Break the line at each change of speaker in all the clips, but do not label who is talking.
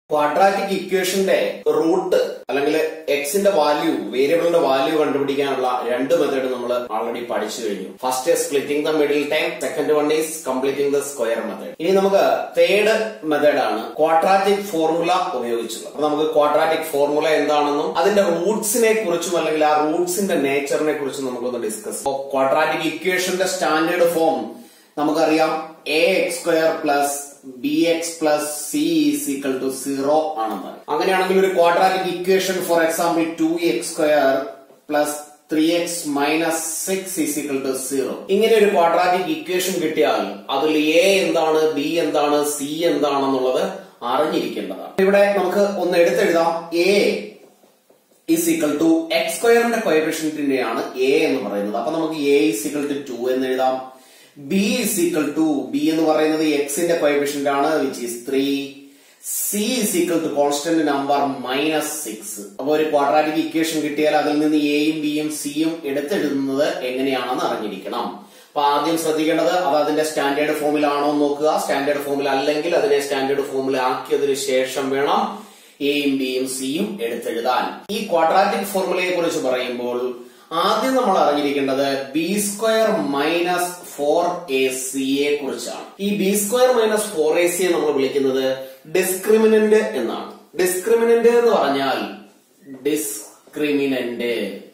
quadratic ഇക്വേഷന്റെ root അല്ലെങ്കിൽ എക്സിന്റെ വാല്യൂ വേരിയബിളിന്റെ വാല്യൂ കണ്ടുപിടിക്കാനുള്ള രണ്ട് മെത്തേഡ് നമ്മൾ ആൾറെഡി പഠിച്ചു കഴിഞ്ഞു first splitting the middle term second one is completing the square method ഇനി നമുക്ക് തേർഡ് മെത്തേഡ് ആണ് ക്വാഡ്രാറ്റിക് ഫോർമുല ഉപയോഗിച്ചുള്ളത് അപ്പൊ നമുക്ക് ക്വാഡ്രാറ്റിക് ഫോർമുല എന്താണെന്നും അതിന്റെ റൂട്ട്സിനെ കുറിച്ചും അല്ലെങ്കിൽ ആ റൂട്ട്സിന്റെ നേച്ചറിനെ കുറിച്ചും നമുക്കൊന്ന് ഡിസ്കസ് ക്വാഡ്രാറ്റിക് ഇക്വേഷന്റെ സ്റ്റാൻഡേർഡ് ഫോം നമുക്കറിയാം A X square plus B X plus C is equal to zero ആണെന്ന് അങ്ങനെയാണെങ്കിൽ ഒരു quadratic equation for example two X square plus three X minus six is equal to zero ഇങ്ങനെ ഒരു quadratic equation കിട്ടിയാൽ അതിൽ A എന്താണ് B എന്താണ് C എന്താണെന്നുള്ളത് അറിഞ്ഞിരിക്കേണ്ടതാണ് ഇവിടെ നമുക്ക് ഒന്ന് എടുത്തെഴുതാം A is equal to X സ്ക്വയറിന്റെ കോയഫിഷ്യന്റിനെയാണ് എ എന്ന് പറയുന്നത് അപ്പൊ നമുക്ക് A is equal to two എന്ന് എഴുതാം B is equal to B എന്ന് പറയുന്നത് എക്സിന്റെ കോയഫിഷ്യന്റ് ആണ് which is three C is equal to constant number minus six അപ്പൊ ഒരു ക്വാഡ്രാറ്റിക് ഇക്വേഷൻ കിട്ടിയാൽ അതിൽ നിന്ന് എയും ബിയും സിയും എടുത്തെഴുതുന്നത് എങ്ങനെയാണെന്ന് അറിഞ്ഞിരിക്കണം അപ്പൊ ആദ്യം ശ്രദ്ധിക്കേണ്ടത് അത് അതിന്റെ സ്റ്റാൻഡേർഡ് ഫോമിലാണോ എന്ന് നോക്കുക സ്റ്റാൻഡേർഡ് ഫോമിൽ അല്ലെങ്കിൽ അതിനെ സ്റ്റാൻഡേർഡ് ഫോമിൽ ആക്കിയതിനു ശേഷം വേണം എയും ബിയും സിയും എടുത്തെഴുതാൻ ഈ ക്വാഡ്രാറ്റിക് ഫോർമുലയെ കുറിച്ച് പറയുമ്പോൾ ആദ്യം നമ്മൾ അറിഞ്ഞിരിക്കേണ്ടത് B square minus four A സിയെ കുറിച്ചാണ് ഈ B square minus four A സിയെ നമ്മൾ വിളിക്കുന്നത് ഡിസ്ക്രിമിനന്റ് എന്നാണ് ഡിസ്ക്രിമിനന്റ് എന്ന് പറഞ്ഞാൽ ഡിസ്ക്രിമിനന്റ്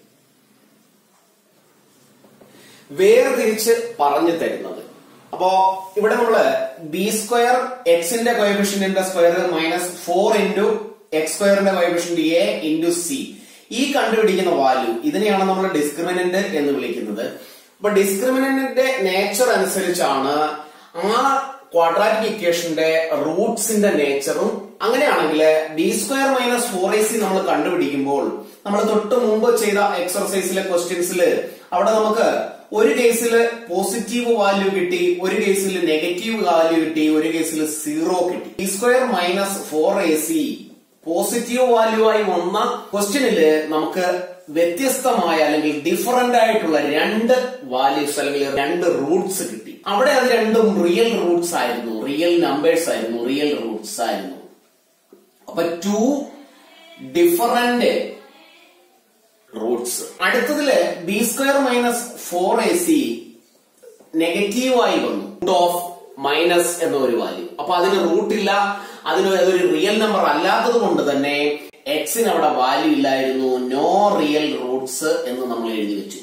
വേർതിരിച്ച് പറഞ്ഞു തരുന്നത് അപ്പോ ഇവിടെ നമ്മള് ബി സ്ക്വയർ എക്സിന്റെ കോയഫിഷ്യന്റിന്റെ square minus four into X സ്ക്വയറിന്റെ കോയഫിഷ്യന്റ് എ ഇൻറ്റു സി ഈ കണ്ടുപിടിക്കുന്ന വാല്യൂ ഇതിനെയാണ് നമ്മൾ ഡിസ്ക്രിമിനന്റ് എന്ന് വിളിക്കുന്നത് അപ്പൊ ഡിസ്ക്രിമിനന്റിന്റെ നേച്ചർ അനുസരിച്ചാണ് ആ ക്വാഡ്രാറ്റിക് ഇക്വേഷന്റെ റൂട്ട്സിന്റെ നേച്ചറും അങ്ങനെയാണെങ്കിൽ B square minus four A C നമ്മൾ കണ്ടുപിടിക്കുമ്പോൾ നമ്മൾ തൊട്ട് മുമ്പ് ചെയ്ത എക്സർസൈസിലെ ക്വസ്റ്റ്യൻസിൽ അവിടെ നമുക്ക് ഒരു കേസിൽ പോസിറ്റീവ് വാല്യൂ കിട്ടി ഒരു കേസിൽ നെഗറ്റീവ് വാല്യൂ കിട്ടി ഒരു കേസിൽ സീറോ കിട്ടി B square minus four A C positive value ആയി വന്ന ക്വസ്റ്റ്യനില് നമുക്ക് വ്യത്യസ്തമായ അല്ലെങ്കിൽ ഡിഫറന്റ് ആയിട്ടുള്ള രണ്ട് വാല്യൂസ് അല്ലെങ്കിൽ രണ്ട് റൂട്ട്സ് കിട്ടി അവിടെ അത് രണ്ടും റിയൽ റൂട്ട്സ് ആയിരുന്നു റിയൽ നമ്പേഴ്സ് ആയിരുന്നു റിയൽ റൂട്ട്സ് ആയിരുന്നു അപ്പൊ ടു ഡിഫറന്റ് റൂട്ട്സ് അടുത്തതില് B square minus four A C നെഗറ്റീവായി വന്നു റൂട്ട് ഓഫ് മൈനസ് എന്ന ഒരു വാല്യൂ അപ്പൊ അതിന് റൂട്ട് ഇല്ല അതിന് അതൊരു റിയൽ നമ്പർ അല്ലാത്തത് കൊണ്ട് തന്നെ എക്സിന് അവിടെ വാല്യൂ ഇല്ലായിരുന്നു നോ റിയൽ റൂട്ട്സ് എന്ന് നമ്മൾ എഴുതി വെച്ചു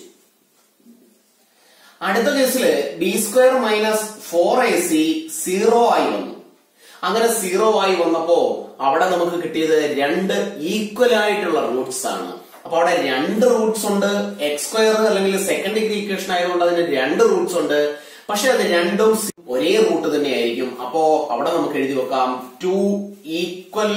അടുത്ത കേസില് B square minus four A C zero ആയി വന്നു അങ്ങനെ സീറോ ആയി വന്നപ്പോ അവിടെ നമുക്ക് കിട്ടിയത് രണ്ട് ഈക്വൽ ആയിട്ടുള്ള റൂട്ട്സ് ആണ് അപ്പൊ അവിടെ രണ്ട് റൂട്ട്സ് ഉണ്ട് എക്സ് സ്ക്വയർ അല്ലെങ്കിൽ സെക്കൻഡ് ഡിഗ്രി ഇക്വേഷൻ ആയതുകൊണ്ട് അതിന് രണ്ട് റൂട്ട്സ് ഉണ്ട് പക്ഷെ അത് രണ്ടും ഒരേ റൂട്ട് തന്നെയായിരിക്കും അപ്പോ അവിടെ നമുക്ക് എഴുതി വെക്കാം ടു ഈക്വൽ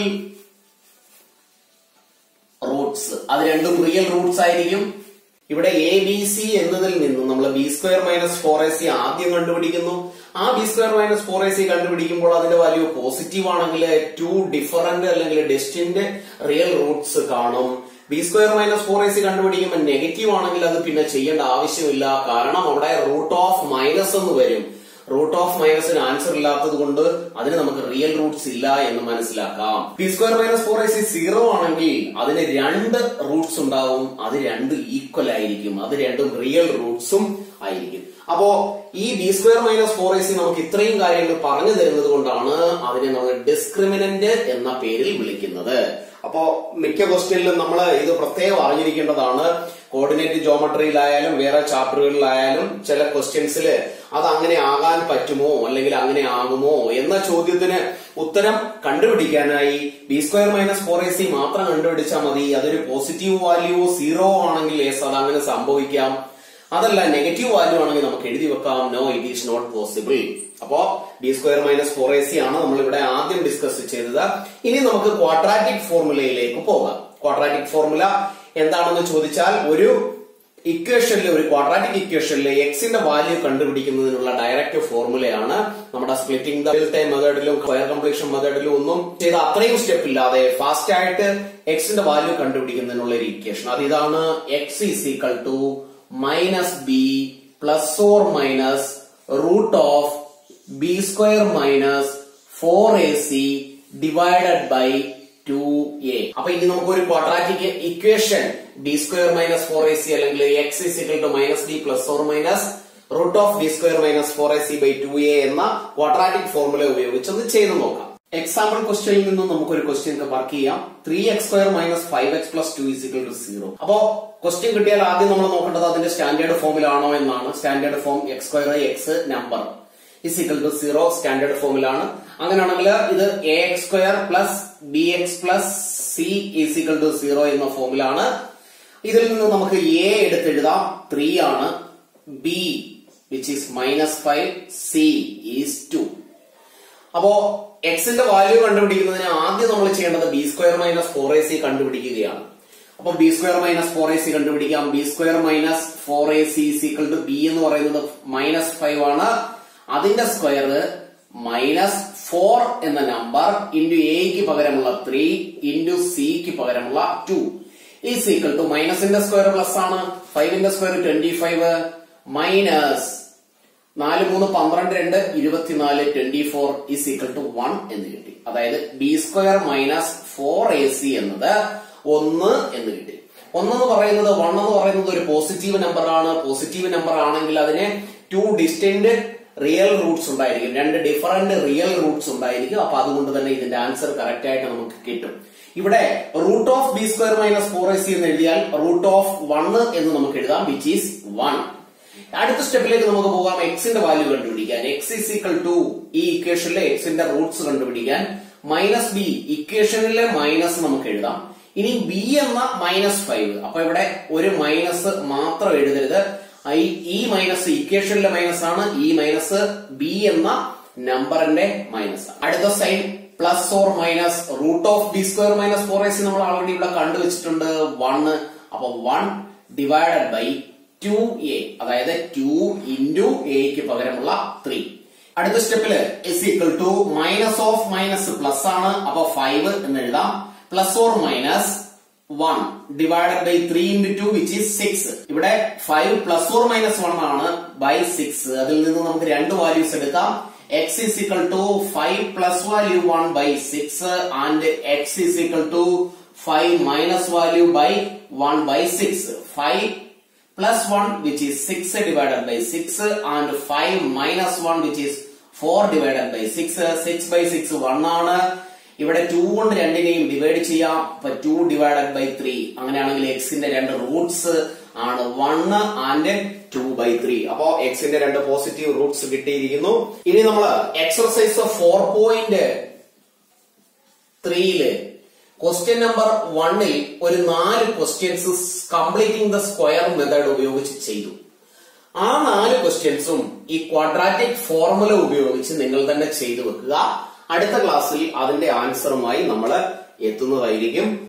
റൂട്ട്സ് അത് രണ്ടും റിയൽ റൂട്ട്സ് ആയിരിക്കും ഇവിടെ എ ബി സി എന്നതിൽ നിന്നും നമ്മൾ B square minus four A C ആദ്യം കണ്ടുപിടിക്കുന്നു ആ B square minus four A C കണ്ടുപിടിക്കുമ്പോൾ അതിന്റെ വാല്യൂ പോസിറ്റീവ് ആണെങ്കിൽ ടു ഡിഫറന്റ് അല്ലെങ്കിൽ ഡിസ്റ്റിന്റ് റിയൽ റൂട്ട്സ് കാണും B square minus four A C കണ്ടുപിടിക്കുമ്പോൾ നെഗറ്റീവ് ആണെങ്കിൽ അത് പിന്നെ ചെയ്യേണ്ട ആവശ്യമില്ല കാരണം അവിടെ റൂട്ട് ഓഫ് മൈനസ് എന്ന് വരും റൂട്ട് ഓഫ് മൈനസിന് ആൻസർ ഇല്ലാത്തത് കൊണ്ട് അതിന് നമുക്ക് റിയൽ റൂട്ട്സ് ഇല്ല എന്ന് മനസ്സിലാക്കാം P square minus four C zero ആണെങ്കിൽ അതിന് രണ്ട് റൂട്ട്സ് ഉണ്ടാവും അത് രണ്ട് ഈക്വൽ ആയിരിക്കും അത് രണ്ടും റിയൽ റൂട്ട്സും ആയിരിക്കും അപ്പോ ഈ B square minus four C നമുക്ക് ഇത്രയും കാര്യങ്ങൾ പറഞ്ഞു തരുന്നത് കൊണ്ടാണ് അതിനെ നമ്മൾ ഡിസ്ക്രിമിനന്റ് എന്ന പേരിൽ വിളിക്കുന്നത് അപ്പോ മിക്ക ക്വസ്റ്റ്യനിലും നമ്മൾ ഇത് പ്രത്യേകം അറിഞ്ഞിരിക്കേണ്ടതാണ് കോർഡിനേറ്റ് ജോമെട്രിയിലായാലും വേറെ ചാപ്റ്ററുകളിലായാലും ചില ക്വസ്റ്റ്യൻസിൽ അത് അങ്ങനെ ആകാൻ പറ്റുമോ അല്ലെങ്കിൽ അങ്ങനെ ആകുമോ എന്ന ചോദ്യത്തിന് ഉത്തരം കണ്ടുപിടിക്കാനായി B square minus four A C മാത്രം കണ്ടുപിടിച്ചാൽ മതി അതൊരു പോസിറ്റീവ് വാല്യൂ സീറോ ആണെങ്കിൽ യെസ് അത് അങ്ങനെ സംഭവിക്കാം അതല്ല നെഗറ്റീവ് വാല്യൂ ആണെങ്കിൽ നമുക്ക് എഴുതി വെക്കാം no it is not possible അപ്പോ B square minus four A C ആണ് നമ്മൾ ഇവിടെ ആദ്യം ഡിസ്കസ് ചെയ്തത് ഇനി നമുക്ക് ക്വാഡ്രാറ്റിക് ഫോർമുലയിലേക്ക് പോകാം ക്വാഡ്രാറ്റിക് ഫോർമുല എന്താണെന്ന് ചോദിച്ചാൽ ഒരു ഇക്വേഷനിൽ ഒരു ക്വാഡ്രാറ്റിക് ഇക്വേഷനിൽ എക്സിന്റെ വാല്യൂ കണ്ടുപിടിക്കുന്നതിനുള്ള ഡയറക്റ്റ് ഫോർമുലയാണ് നമ്മുടെ സ്പ്ലിറ്റിംഗ് ദ ടൈം മെത്തേഡിലും സ്ക്വയർ കംപ്ലീഷൻ മെത്തേഡിലും ഒന്നും ചെയ്ത അത്രയും സ്റ്റെപ്പ് ഇല്ലാതെ ഫാസ്റ്റ് ആയിട്ട് എക്സിന്റെ വാല്യൂ കണ്ടുപിടിക്കുന്നതിനുള്ള ഒരു ഇക്വേഷൻ അത് ഇതാണ് X is equal to minus B plus or minus root of B square minus four A C divided by two A അപ്പൊ ഇനി നമുക്ക് ഒരു quadratic equation B square minus four A C അല്ലെങ്കിൽ X is equal to minus B plus or minus root of B square minus four A C by two A എന്ന quadratic formula ഉപയോഗിച്ച് ഒന്ന് ചെയ്ത് നോക്കാം എക്സാമ്പിൾ ക്വസ്റ്റ്യനിൽ നിന്നും നമുക്ക് ഒരു ക്വസ്റ്റ്യൻ വർക്ക് ചെയ്യാം three X square minus five X plus two is equal to zero അപ്പോ ക്വസ്റ്റ്യൻ കിട്ടിയാൽ ആദ്യം നമ്മൾ നോക്കേണ്ടത് അതിന്റെ സ്റ്റാൻഡേർഡ് ഫോമിലാണോ എന്നാണ് standard form X square X number is equal to zero standard ഫോമിലാണ് അങ്ങനെയാണെങ്കിൽ ഇത് A X square plus B X plus C is equal to zero എന്ന ഫോമിലാണ് ഇതിൽ നിന്ന് നമുക്ക് എ എടുത്തെഴുതാം ത്രീ ആണ് B which is minus five C is two അപ്പോ എക്സിന്റെ വാല്യൂ കണ്ടുപിടിക്കുന്നതിന് ആദ്യം നമ്മൾ ചെയ്യേണ്ടത് B square minus four A C കണ്ടുപിടിക്കുകയാണ് അപ്പൊ B square minus four A C കണ്ടുപിടിക്കാം B square minus four A C equal to B എന്ന് പറയുന്നത് മൈനസ് ഫൈവ് ആണ് അതിന്റെ സ്ക്വയർ മൈനസ് ഫോർ എന്ന നമ്പർ ഇൻറ്റു എക്ക് പകരമുള്ള ത്രീ ഇൻറ്റു സിക്ക് പകരമുള്ള ടു ഈസ് ഈക്വൽ ടു മൈനസിന്റെ സ്ക്വയർ പ്ലസ് ആണ് ഫൈവിന്റെ സ്ക്വയർ ട്വന്റി ഫൈവ് മൈനസ് നാല് മൂന്ന് പന്ത്രണ്ട് രണ്ട് ഇരുപത്തിനാല് twenty four is equal to one എന്ന് കിട്ടി അതായത് B square minus four A C എന്നത് ഒന്ന് എന്ന് കിട്ടി ഒന്നെന്ന് പറയുന്നത് വൺ എന്ന് പറയുന്നത് ഒരു പോസിറ്റീവ് നമ്പർ ആണ് പോസിറ്റീവ് നമ്പർ ആണെങ്കിൽ അതിന് ടു ഡിസ്റ്റന്റ് റിയൽ റൂട്ട്സ് ഉണ്ടായിരിക്കും രണ്ട് ഡിഫറന്റ് റിയൽ റൂട്ട്സ് ഉണ്ടായിരിക്കും അപ്പൊ അതുകൊണ്ട് തന്നെ ഇതിന്റെ ആൻസർ കറക്റ്റ് ആയിട്ട് നമുക്ക് കിട്ടും ഇവിടെ root of B square minus four A C എന്ന് എഴുതിയാൽ റൂട്ട് ഓഫ് വൺ എന്ന് നമുക്ക് എഴുതാം വിച്ച് ഈസ് വൺ അടുത്ത സ്റ്റെപ്പിലേക്ക് നമുക്ക് പോകാം എക്സിന്റെ വാല്യൂ കണ്ടുപിടിക്കാൻ എക്സ് ഇസ് ഈക്വൽ ടു ഈ ഇക്വേഷനിലെ എക്സിന്റെ റൂട്ട്സ് കണ്ടുപിടിക്കാൻ മൈനസ് ബി ഇക്വേഷനിലെ മൈനസ് നമുക്ക് എഴുതാം ഇനി ബി എന്ന മൈനസ് ഫൈവ് അപ്പൊ ഇവിടെ ഒരു മൈനസ് മാത്രം എഴുതരുത് ഐ- ഈ മൈനസ് ഇക്വേഷനിലെ മൈനസ് ആണ് ഈ മൈനസ് ബി എന്ന നമ്പറിന്റെ മൈനസ് അടുത്ത sign plus or minus root of B square minus four S നമ്മൾ ആൾറെഡി ഇവിടെ കണ്ടുവച്ചിട്ടുണ്ട് വണ് അപ്പൊ one divided by two A അതായത് ടു ഇൻറ്റു എക്ക് പകരമുള്ള ത്രീ അടുത്ത സ്റ്റെപ്പില് S equal to minus of minus plus ആണ് അപ്പൊ ഫൈവ് എന്ന് എഴുതാം plus or minus one divided by three into two which is six ഇവിടെ five plus or minus one ആണ് ബൈ സിക്സ് അതിൽ നിന്ന് നമുക്ക് രണ്ട് വാല്യൂസ് എടുക്കാം X is equal to five plus value one by six and X is equal to five minus value by one by six five plus 1 which is 6 divided by 6 and 5 minus 1 which is 4 divided by 6 6 by 6 1 ആണ് ഇവിടെ 2 കൊണ്ട് രണ്ടിനെയും divide ചെയ്യാം അപ്പൊ 2 divided by 3 അങ്ങനെയാണെങ്കിൽ എക്സിന്റെ രണ്ട് Roots ആണ് 1 ആൻഡ് 2 ബൈ 3 അപ്പോ എക്സിന്റെ രണ്ട് പോസിറ്റീവ് റൂട്ട്സ് കിട്ടിയിരിക്കുന്നു ഇനി നമ്മൾ എക്സർസൈസ് ഫോർ പോയിന്റ് ത്രീയില് ക്വസ്റ്റ്യൻ നമ്പർ വണ്ണിൽ ഒരു നാല് questions completing the square method ഉപയോഗിച്ച് ചെയ്തു ആ നാല് ക്വസ്റ്റ്യൻസും ഈ ക്വാഡ്രാറ്റിക് ഫോർമുല ഉപയോഗിച്ച് നിങ്ങൾ തന്നെ ചെയ്തു വെക്കുക അടുത്ത ക്ലാസ്സിൽ അതിന്റെ ആൻസറുമായി നമ്മൾ എത്തുന്നതായിരിക്കും